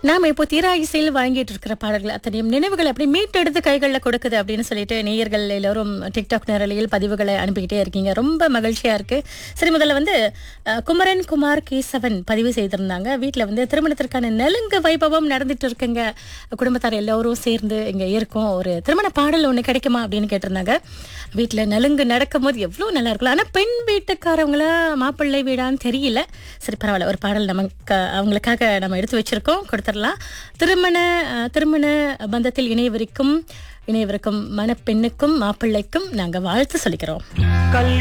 நாம இப்போ தீரா இசையில் வாங்கிட்டு இருக்கிற பாடல்கள் அத்தனையும் நினைவுகள் அப்படி மீட்டெடுத்து கைகளில் கொடுக்குது அப்படின்னு சொல்லிட்டு நேயர்கள் எல்லாரும் டிக்டாக் நேரலையில் பதிவுகளை அனுப்பிக்கிட்டே இருக்கீங்க ரொம்ப மகிழ்ச்சியா இருக்கு சரி முதல்ல வந்து அஹ், குமரன் குமார் கேசவன் பதிவு செய்திருந்தாங்க வீட்டில் வந்து திருமணத்திற்கான நெலுங்கு வைபவம் நடந்துட்டு இருக்குங்க குடும்பத்தார் எல்லோரும் சேர்ந்து இங்க இருக்கோம் ஒரு திருமண பாடல் ஒன்று கிடைக்குமா அப்படின்னு கேட்டிருந்தாங்க வீட்டில் நலுங்கு நடக்கும்போது எவ்வளோ நல்லா இருக்கலாம் ஆனால் பெண் வீட்டுக்காரவங்கள மாப்பிள்ளை வீடான்னு தெரியல சரி பரவாயில்ல ஒரு பாடல் நமக்கு அவங்களுக்காக நம்ம எடுத்து வச்சிருக்கோம் கொடுத்துடலாம் திருமண அஹ், திருமண பந்தத்தில் இணையவருக்கும் இணையவருக்கும் மணப்பெண்ணுக்கும் மாப்பிள்ளைக்கும் நாங்கள் வாழ்த்து சொல்லிக்கிறோம்